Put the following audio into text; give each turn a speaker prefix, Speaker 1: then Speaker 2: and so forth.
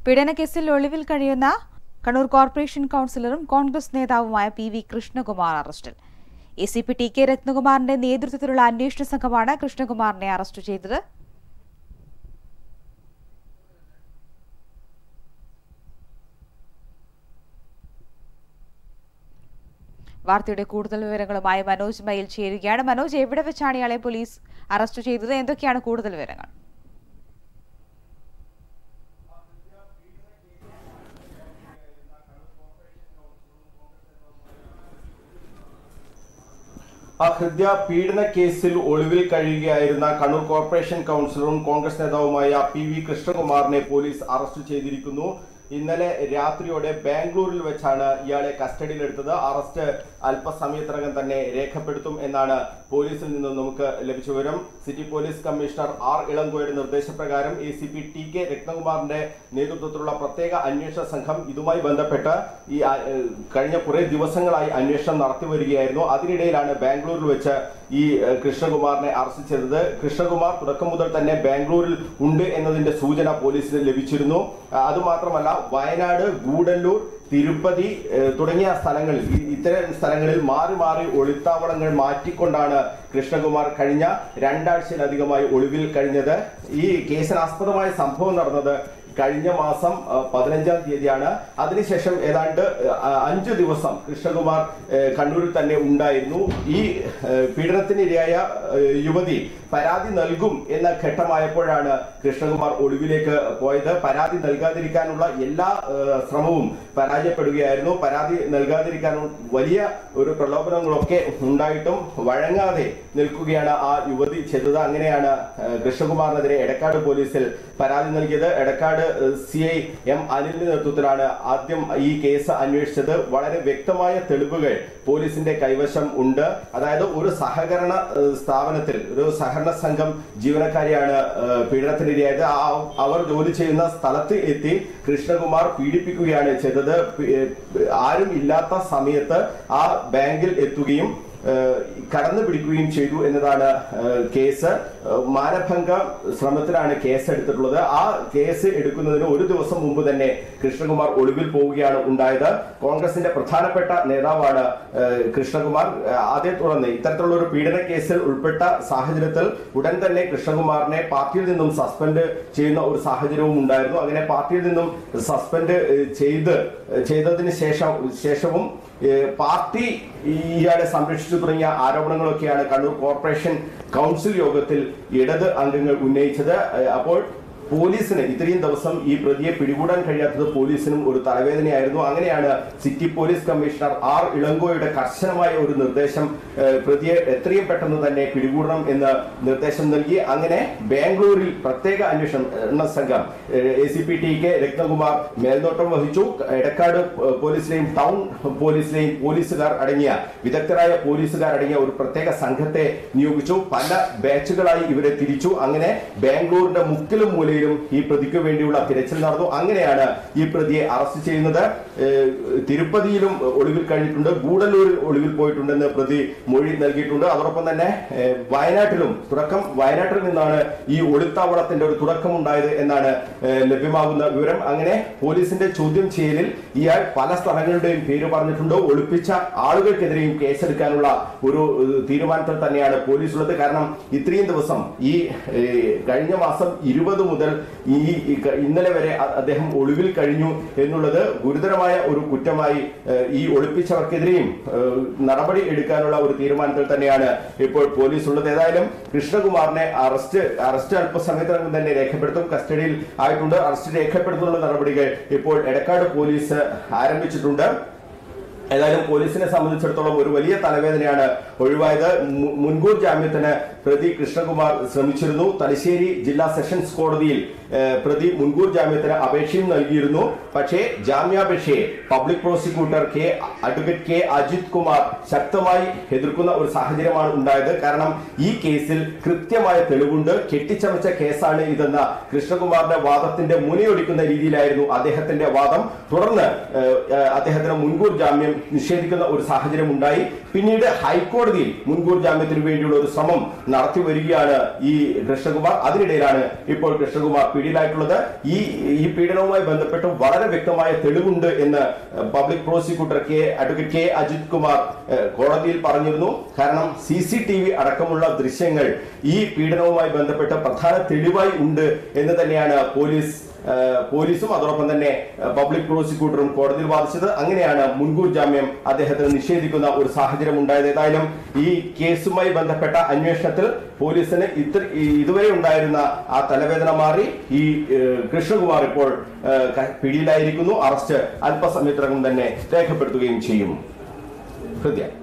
Speaker 1: പീഡനക്കേസിൽ ഒളിവിൽ കഴിയുന്ന കണ്ണൂർ കോർപ്പറേഷൻ കൗൺസിലറും കോൺഗ്രസ് നേതാവുമായ പി വി കൃഷ്ണകുമാർ അറസ്റ്റിൽ A C P T K രത്നകുമാറിന്റെ നേതൃത്വത്തിലുള്ള അന്വേഷണ സംഘമാണ് കൃഷ്ണകുമാറിനെ അറസ്റ്റ് ചെയ്തത് വാർത്തയുടെ കൂടുതൽ വിവരങ്ങളുമായി മനോജ് മയിൽ ചേരുകയാണ് മനോജ് എവിടെ വെച്ചാണ് ഇയാളെ പോലീസ് അറസ്റ്റ് ചെയ്തത് എന്തൊക്കെയാണ് കൂടുതൽ വിവരങ്ങൾ
Speaker 2: ആ ഹൃദയ പീഡന കേസിൽ ഒളിവിൽ കഴിയുകയായിരുന്ന കണ്ണൂർ കോർപ്പറേഷൻ കൗൺസിലറും കോൺഗ്രസ് നേതാവുമായ പി വി കൃഷ്ണകുമാറിനെ പോലീസ് അറസ്റ്റ് ചെയ്തിരിക്കുന്നു ഇന്നലെ രാത്രിയോടെ ബാംഗ്ലൂരിൽ വെച്ചാണ് ഇയാളെ കസ്റ്റഡിയിലെടുത്തത് അറസ്റ്റ് അല്പസമയത്തിനകം തന്നെ രേഖപ്പെടുത്തും എന്നാണ് പോലീസിൽ നിന്നും നമുക്ക് ലഭിച്ച വിവരം സിറ്റി പോലീസ് കമ്മീഷണർ ആർ ഇളങ്കോയുടെ നിർദ്ദേശപ്രകാരം A C P T K രത്നകുമാറിന്റെ നേതൃത്വത്തിലുള്ള പ്രത്യേക അന്വേഷണ സംഘം ഇതുമായി ബന്ധപ്പെട്ട് ഈ ആ, ഏഹ്, കഴിഞ്ഞ കുറെ ദിവസങ്ങളായി അന്വേഷണം നടത്തി വരികയായിരുന്നു അതിനിടയിലാണ് ബാംഗ്ലൂരിൽ വെച്ച് ഈ ഏഹ്, കൃഷ്ണകുമാറിനെ അറസ്റ്റ് ചെയ്തത് കൃഷ്ണകുമാർ തുടക്കം മുതൽ തന്നെ ബാംഗ്ലൂരിൽ ഉണ്ട് എന്നതിന്റെ സൂചന പോലീസിന് ലഭിച്ചിരുന്നു ആ, അതുമാത്രമല്ല വയനാട് ഗൂഡല്ലൂർ തിരുപ്പതി ഏഹ്, തുടങ്ങിയ സ്ഥലങ്ങളിൽ ഈ- ഇത്തരം സ്ഥലങ്ങളിൽ മാറി മാറി ഒളിത്താവളങ്ങൾ മാറ്റിക്കൊണ്ടാണ് കൃഷ്ണകുമാർ കഴിഞ്ഞ രണ്ടാഴ്ചയിലധികമായി ഒളിവിൽ കഴിഞ്ഞത് ഈ കേസിനാസ്പദമായ സംഭവം നടന്നത് കഴിഞ്ഞ മാസം ആ, പതിനഞ്ചാം തീയതിയാണ് അതിനുശേഷം ഏതാണ്ട് ആ, അഞ്ച് ദിവസം കൃഷ്ണകുമാർ ഏ, കണ്ണൂരിൽ തന്നെ ഉണ്ടായിരുന്നു ഈ ഏ, പീഡനത്തിനിരയായ ഏ, യുവതി പരാതി നൽകും എന്ന ഘട്ടമായപ്പോഴാണ് കൃഷ്ണകുമാർ ഒളിവിലേക്ക് പോയത് പരാതി നൽകാതിരിക്കാനുള്ള എല്ലാ ഏ, ശ്രമവും പരാജയപ്പെടുകയായിരുന്നു പരാതി നൽകാതിരിക്കാൻ വലിയ ഒരു പ്രലോഭനങ്ങളൊക്കെ ഉണ്ടായിട്ടും വഴങ്ങാതെ നിൽക്കുകയാണ് ആ യുവതി ചെയ്തത് അങ്ങനെയാണ് ഏ, കൃഷ്ണകുമാറിനെതിരെ എടക്കാട് പോലീസിൽ പരാതി നൽകിയത് എടക്കാട് സി ഐ എം അനിലിന്റെ നേതൃത്വത്തിലാണ് ആദ്യം ഈ കേസ് അന്വേഷിച്ചത് വളരെ വ്യക്തമായ തെളിവുകൾ പോലീസിന്റെ കൈവശം ഉണ്ട് അതായത് ഒരു സഹകരണ ഏഹ്, സ്ഥാപനത്തിൽ ഒരു സഹകരണ സംഘം ജീവനക്കാരിയാണ് ഏഹ്, പീഡനത്തിനിരയായത് ആ- അവർ ജോലി ചെയ്യുന്ന സ്ഥലത്ത് എത്തി കൃഷ്ണകുമാർ പീഡിപ്പിക്കുകയാണ് ചെയ്തത് പി- ഏഹ്, ആരും ഇല്ലാത്ത സമയത്ത് ആ ബാങ്കിൽ എത്തുകയും ഏഹ്, കടന്നു പിടിക്കുകയും ചെയ്തു എന്നതാണ് ഏഹ്, കേസ് ഏഹ്, മാനഭംഗ ശ്രമത്തിലാണ് കേസ് എടുത്തിട്ടുള്ളത് ആ കേസ് എടുക്കുന്നതിന് ഒരു ദിവസം മുമ്പ് തന്നെ കൃഷ്ണകുമാർ ഒളിവിൽ പോവുകയാണ് ഉണ്ടായത് കോൺഗ്രസിന്റെ പ്രധാനപ്പെട്ട നേതാവാണ് ഏഹ്, കൃഷ്ണകുമാർ ഏഹ്, അതേ തുടർന്ന് ഇത്തരത്തിലുള്ള ഒരു പീഡന കേസിൽ ഉൾപ്പെട്ട സാഹചര്യത്തിൽ ഉടൻ തന്നെ കൃഷ്ണകുമാറിനെ പാർട്ടിയിൽ നിന്നും സസ്പെൻഡ് ചെയ്യുന്ന ഒരു സാഹചര്യവും ഉണ്ടായിരുന്നു അങ്ങനെ പാർട്ടിയിൽ നിന്നും സസ്പെൻഡ് ഏഹ്, ചെയ്ത് ഏഹ്, ചെയ്തതിന് ശേഷം ശേഷവും ഏഹ്, പാർട്ടി ഇയാളെ സംരക്ഷിച്ചു തുടങ്ങിയ ആരോപണങ്ങളൊക്കെയാണ് കണ്ണൂർ കോർപ്പറേഷൻ കൗൺസിൽ യോഗത്തിൽ ഇടത് അംഗങ്ങൾ ഉന്നയിച്ചത് ഏഹ്, അപ്പോൾ പോലീസിന് ഇത്രയും ദിവസം ഈ പ്രതിയെ പിടികൂടാൻ കഴിയാത്തത് പോലീസിനും ഒരു തലവേദനയായിരുന്നു അങ്ങനെയാണ് സിറ്റി പോലീസ് കമ്മീഷണർ ആർ ഇളങ്കോയുടെ കർശനമായ ഒരു നിർദ്ദേശം ഏഹ്, പ്രതിയെ എത്രയും പെട്ടെന്ന് തന്നെ പിടികൂടണം എന്ന് നിർദ്ദേശം നൽകി അങ്ങനെ ബാംഗ്ലൂരിൽ പ്രത്യേക അന്വേഷണ സംഘം A C P T K Ratnakumar മേൽനോട്ടം വഹിച്ചു എടക്കാട് ഏഹ്, പോലീസിലെയും ടൗൺ പോലീസിലെയും പോലീസുകാർ അടങ്ങിയ വിദഗ്ധരായ പോലീസുകാർ അടങ്ങിയ ഒരു പ്രത്യേക സംഘത്തെ നിയോഗിച്ചു പല ബാച്ചുകളായി ഇവരെ തിരിച്ചു അങ്ങനെ ബാംഗ്ലൂരിന്റെ മുക്കിലും മൂലയിലും ഈ പ്രതിക്ക് വേണ്ടിയുള്ള തിരച്ചിൽ നടന്നു അങ്ങനെയാണ് ഈ പ്രതിയെ അറസ്റ്റ് ചെയ്യുന്നത് ഏഹ്, തിരുപ്പതിയിലും ഒളിവിൽ കഴിഞ്ഞിട്ടുണ്ട് ഗൂഡല്ലൂരിൽ ഒളിവിൽ പോയിട്ടുണ്ടെന്ന് പ്രതി മൊഴി നൽകിയിട്ടുണ്ട് അതോടൊപ്പം തന്നെ ഏഹ്, വയനാട്ടിലും തുടക്കം വയനാട്ടിൽ നിന്നാണ് ഈ ഒളിത്താവളത്തിന്റെ ഒരു തുടക്കമുണ്ടായത് എന്നാണ് ഏഹ്, ലഭ്യമാകുന്ന വിവരം അങ്ങനെ പോലീസിന്റെ ചോദ്യം ചെയ്യലിൽ ഇയാൾ പല സ്ഥലങ്ങളുടെയും പേര് പറഞ്ഞിട്ടുണ്ട് ഒളിപ്പിച്ച ആളുകൾക്കെതിരെയും കേസെടുക്കാനുള്ള ഒരു ഏഹ്, തീരുമാനത്തിൽ തന്നെയാണ് പോലീസ് ഉള്ളത് കാരണം ഇത്രയും ദിവസം ഈ ഏഹ്, കഴിഞ്ഞ മാസം ഇരുപത് മുതൽ ഈ ഈ ക- ഇന്നലെ വരെ അ- അദ്ദേഹം ഒളിവിൽ കഴിഞ്ഞു എന്നുള്ളത് ഗുരുതരമായ ഒരു കുറ്റമായി ഏഹ്, ഈ ഒളിപ്പിച്ചവർക്കെതിരെയും ഏഹ്, നടപടി എടുക്കാനുള്ള ഒരു തീരുമാനത്തിൽ തന്നെയാണ് ഇപ്പോൾ പോലീസ് ഉള്ളത് ഏതായാലും കൃഷ്ണകുമാറിനെ അറസ്റ്റ് അറസ്റ്റ് അല്പസമയത്തിനകം തന്നെ രേഖപ്പെടുത്തും കസ്റ്റഡിയിൽ ആയിട്ടുണ്ട് അറസ്റ്റ് രേഖപ്പെടുത്തുന്നുള്ള നടപടികൾ ഇപ്പോൾ എടക്കാട് പോലീസ് ആരംഭിച്ചിട്ടുണ്ട് ഏതായാലും പോലീസിനെ സംബന്ധിച്ചിടത്തോളം ഒരു വലിയ തലവേദനയാണ് ഒഴിവായത് മു- മുൻകൂർ ജാമ്യത്തിന് പ്രതി കൃഷ്ണകുമാർ ശ്രമിച്ചിരുന്നു തലശ്ശേരി ജില്ലാ സെഷൻസ് കോടതിയിൽ ഏഹ്, പ്രതി മുൻകൂർ ജാമ്യത്തിന് അപേക്ഷയും നൽകിയിരുന്നു പക്ഷേ ജാമ്യാപേക്ഷയെ public prosecutor K advocate K Ajith Kumar ശക്തമായി എതിർക്കുന്ന ഒരു സാഹചര്യമാണ് ഉണ്ടായത് കാരണം ഈ കേസിൽ കൃത്യമായ തെളിവുണ്ട് കെട്ടിച്ചമച്ച കേസാണ് ഇതെന്ന കൃഷ്ണകുമാറിന്റെ വാദത്തിന്റെ മുനയൊടിക്കുന്ന രീതിയിലായിരുന്നു അദ്ദേഹത്തിന്റെ വാദം തുടർന്ന് ഏഹ്, ഏഹ്, അദ്ദേഹത്തിന് മുൻകൂർ ജാമ്യം നിഷേധിക്കുന്ന ഒരു സാഹചര്യം ഉണ്ടായി പിന്നീട് ഹൈക്കോടതിയിൽ മുൻകൂർ ജാമ്യത്തിന് വേണ്ടിയുള്ള ഒരു ശ്രമം നടത്തി വരികയാണ് ഈ കൃഷ്ണകുമാർ അതിനിടയിലാണ് ഇപ്പോൾ കൃഷ്ണകുമാർ പിടിയിലായിട്ടുള്ളത് ഈ ഈ പീഡനവുമായി ബന്ധപ്പെട്ട് വളരെ വ്യക്തമായ തെളിവുണ്ട് എന്ന് public prosecutor K advocate K Ajith Kumar ഏഹ്, കോടതിയിൽ പറഞ്ഞിരുന്നു കാരണം സി സി ടി വി അടക്കമുള്ള ദൃശ്യങ്ങൾ ഈ പീഡനവുമായി ബന്ധപ്പെട്ട് പ്രധാന തെളിവായി ഉണ്ട് എന്ന് തന്നെയാണ് പോലീസ് ഏഹ്, പോലീസും അതോടൊപ്പം തന്നെ ഏഹ്, പബ്ലിക് പ്രോസിക്യൂട്ടറും കോടതിയിൽ വാദിച്ചത് അങ്ങനെയാണ് മുൻകൂർ ജാമ്യം അദ്ദേഹത്തിന് നിഷേധിക്കുന്ന ഒരു സാഹചര്യം ഉണ്ടായത് ഏതായാലും ഈ കേസുമായി ബന്ധപ്പെട്ട അന്വേഷണത്തിൽ പോലീസിന് ഇത്ര ഈ- ഇതുവരെ ഉണ്ടായിരുന്ന ആ തലവേദന മാറി ഈ ഏഹ്, കൃഷ്ണകുമാർ ഇപ്പോൾ ഏഹ്, ക- പിടിയിലായിരിക്കുന്നു അറസ്റ്റ് അല്പസമയത്തിനകം തന്നെ രേഖപ്പെടുത്തുകയും ചെയ്യും ഹൃദയ